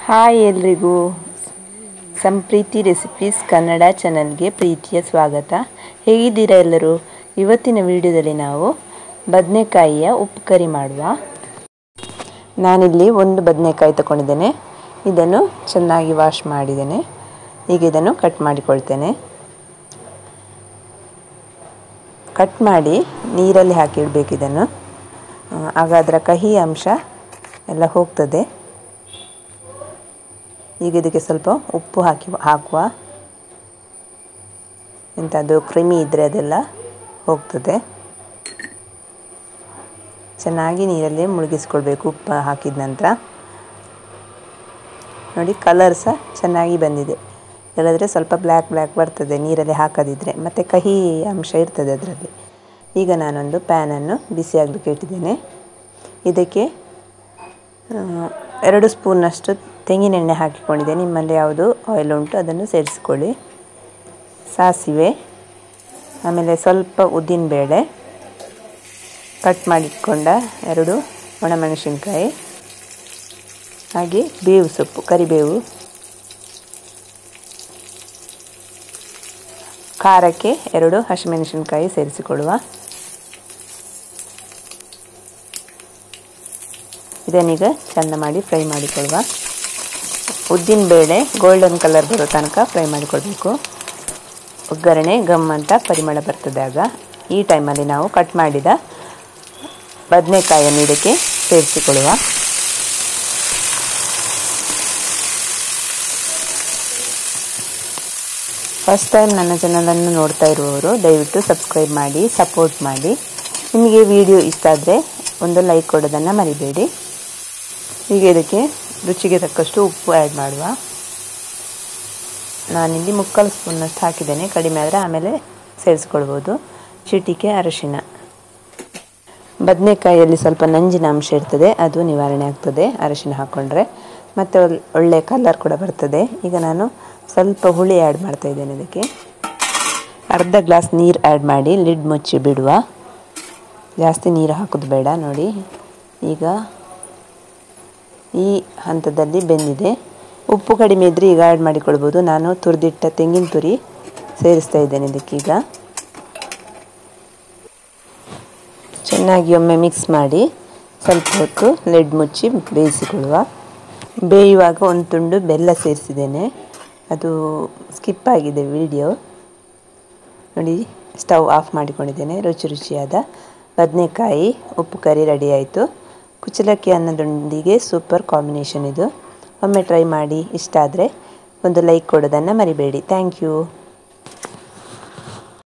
hi ಎಲ್ರಿಗೂ ಸಂಪ್ರೀತಿ recipes Kannada ಚಾನಲ್ಗೆ ಪ್ರೀತಿಯ ಸ್ವಾಗತ ಹೇಗಿದ್ದೀರಾ ಎಲ್ಲರೂ ಇವತ್ತಿನ ವಿಡಿಯೋದಲ್ಲಿ ನಾವು ಬದನೆಕಾಯಿಯ ಉಪ್ಪು ಕರಿ ಮಾಡುವ ನಾನಿಲ್ಲಿ ಒಂದು ಬದನೆಕಾಯಿ ತಗೊಂಡಿದ್ದೇನೆ ಇದನ್ನು ಚೆನ್ನಾಗಿ ವಾಶ್ ಮಾಡಿದ್ದೇನೆ ಈಗ ಇದನ್ನು ಕಟ್ ಮಾಡಿಕೊಳ್ತೇನೆ ಕಟ್ ಮಾಡಿ ನೀರಲ್ಲಿ ಹಾಕಿಡಬೇಕು ಇದನ್ನು ಆಗ ಅದರ ಕಹಿ ಅಂಶ ಎಲ್ಲ ಹೋಗ್ತದೆ ಈಗ ಇದಕ್ಕೆ ಸ್ವಲ್ಪ ಉಪ್ಪು ಹಾಕಿ ಹಾಕುವ ಎಂಥದ್ದು ಕ್ರಿಮಿ ಇದ್ದರೆ ಅದೆಲ್ಲ ಹೋಗ್ತದೆ ಚೆನ್ನಾಗಿ ನೀರಲ್ಲಿ ಮುಳುಗಿಸ್ಕೊಳ್ಬೇಕು ಉಪ್ಪು ಹಾಕಿದ ನಂತರ ನೋಡಿ ಕಲರ್ ಸಹ ಚೆನ್ನಾಗಿ ಬಂದಿದೆ ಇಲ್ಲದ್ರೆ ಸ್ವಲ್ಪ ಬ್ಲ್ಯಾಕ್ ಬ್ಲ್ಯಾಕ್ ಬರ್ತದೆ ನೀರಲ್ಲಿ ಹಾಕದಿದ್ದರೆ ಮತ್ತು ಕಹಿ ಅಂಶ ಇರ್ತದೆ ಅದರಲ್ಲಿ ಈಗ ನಾನೊಂದು ಪ್ಯಾನನ್ನು ಬಿಸಿ ಆಗಲಿಕ್ಕೆ ಇಟ್ಟಿದ್ದೇನೆ ಇದಕ್ಕೆ ಎರಡು ಸ್ಪೂನಷ್ಟು ತೆಂಗಿನೆಣ್ಣೆ ಹಾಕಿಕೊಂಡಿದ್ದೆ ನಿಮ್ಮಲ್ಲಿ ಯಾವುದು ಆಯಿಲ್ ಉಂಟು ಅದನ್ನು ಸೇರಿಸಿಕೊಳ್ಳಿ ಸಾಸಿವೆ ಆಮೇಲೆ ಸ್ವಲ್ಪ ಉದ್ದಿನಬೇಳೆ ಕಟ್ ಮಾಡಿಟ್ಕೊಂಡ ಎರಡು ಒಣಮೆಣಸಿನ್ಕಾಯಿ ಹಾಗೆ ಬೇವು ಸೊಪ್ಪು ಕರಿಬೇವು ಖಾರಕ್ಕೆ ಎರಡು ಹಸಿಮೆಣಸಿನ್ಕಾಯಿ ಸೇರಿಸಿಕೊಳ್ಳುವ ಇದನ್ನೀಗ ಚೆಂದ ಮಾಡಿ ಫ್ರೈ ಮಾಡಿಕೊಳ್ಳುವ ಉದ್ದಿನ ಬೇಳೆ ಗೋಲ್ಡನ್ ಕಲರ್ ಬರೋ ತನಕ ಫ್ರೈ ಮಾಡಿಕೊಳ್ಬೇಕು ಒಗ್ಗರಣೆ ಗಮ್ ಅಂತ ಪರಿಮಳ ಬರ್ತದೆ ಆಗ ಈ ಟೈಮಲ್ಲಿ ನಾವು ಕಟ್ ಮಾಡಿದ ಬದನೆಕಾಯನ್ನು ಇದಕ್ಕೆ ಸೇರಿಸಿಕೊಳ್ಳುವ ಫಸ್ಟ್ ಟೈಮ್ ನನ್ನ ಚಾನಲನ್ನು ನೋಡ್ತಾ ಇರುವವರು ದಯವಿಟ್ಟು ಸಬ್ಸ್ಕ್ರೈಬ್ ಮಾಡಿ ಸಪೋರ್ಟ್ ಮಾಡಿ ನಿಮಗೆ ವಿಡಿಯೋ ಇಷ್ಟ ಆದರೆ ಒಂದು ಲೈಕ್ ಕೊಡೋದನ್ನು ಮರಿಬೇಡಿ ಈಗ ಇದಕ್ಕೆ ರುಚಿಗೆ ತಕ್ಕಷ್ಟು ಉಪ್ಪು ಆ್ಯಡ್ ಮಾಡುವ ನಾನಿಲ್ಲಿ ಮುಕ್ಕಾಲು ಸ್ಪೂನಷ್ಟು ಹಾಕಿದ್ದೇನೆ ಕಡಿಮೆ ಆದರೆ ಆಮೇಲೆ ಸೇರಿಸ್ಕೊಳ್ಬೋದು ಚಿಟಿಕೆ ಅರಶಿನ ಬದನೆಕಾಯಿಯಲ್ಲಿ ಸ್ವಲ್ಪ ನಂಜಿನ ಅಂಶ ಇರ್ತದೆ ಅದು ನಿವಾರಣೆ ಆಗ್ತದೆ ಅರಶಿನ ಹಾಕ್ಕೊಂಡ್ರೆ ಮತ್ತು ಒಳ್ಳೆ ಕಲರ್ ಕೂಡ ಬರ್ತದೆ ಈಗ ನಾನು ಸ್ವಲ್ಪ ಹುಳಿ ಆ್ಯಡ್ ಮಾಡ್ತಾ ಇದ್ದೇನೆ ಇದಕ್ಕೆ ಅರ್ಧ ಗ್ಲಾಸ್ ನೀರು ಆ್ಯಡ್ ಮಾಡಿ ಲಿಡ್ ಮುಚ್ಚಿ ಬಿಡುವ ಜಾಸ್ತಿ ನೀರು ಹಾಕೋದು ಬೇಡ ನೋಡಿ ಈಗ ಈ ಹಂತದಲ್ಲಿ ಬೆಂದಿದೆ ಉಪ್ಪು ಕಡಿಮೆ ಇದ್ದರೆ ಈಗ ಆ್ಯಡ್ ಮಾಡಿಕೊಳ್ಬೋದು ನಾನು ತುರಿದಿಟ್ಟ ತೆಂಗಿನ ತುರಿ ಸೇರಿಸ್ತಾ ಇದ್ದೇನೆ ಇದಕ್ಕೀಗ ಚೆನ್ನಾಗಿ ಒಮ್ಮೆ ಮಿಕ್ಸ್ ಮಾಡಿ ಸ್ವಲ್ಪ ಹೊತ್ತು ಲೆಡ್ ಮುಚ್ಚಿ ಬೇಯಿಸಿಕೊಳ್ಳುವ ಬೇಯುವಾಗ ಒಂದು ತುಂಡು ಬೆಲ್ಲ ಸೇರಿಸಿದ್ದೇನೆ ಅದು ಸ್ಕಿಪ್ ಆಗಿದೆ ವಿಡಿಯೋ ನೋಡಿ ಸ್ಟವ್ ಆಫ್ ಮಾಡಿಕೊಂಡಿದ್ದೇನೆ ರುಚಿ ರುಚಿಯಾದ ಬದನೆಕಾಯಿ ಉಪ್ಪು ಕರಿ ರೆಡಿ ಆಯಿತು ಕುಚಲಕ್ಕಿ ಅನ್ನದೊಂದಿಗೆ ಸೂಪರ್ ಕಾಂಬಿನೇಷನ್ ಇದು ಒಮ್ಮೆ ಟ್ರೈ ಮಾಡಿ ಇಷ್ಟ ಆದರೆ ಒಂದು ಲೈಕ್ ಕೊಡೋದನ್ನು ಮರಿಬೇಡಿ ಥ್ಯಾಂಕ್ ಯು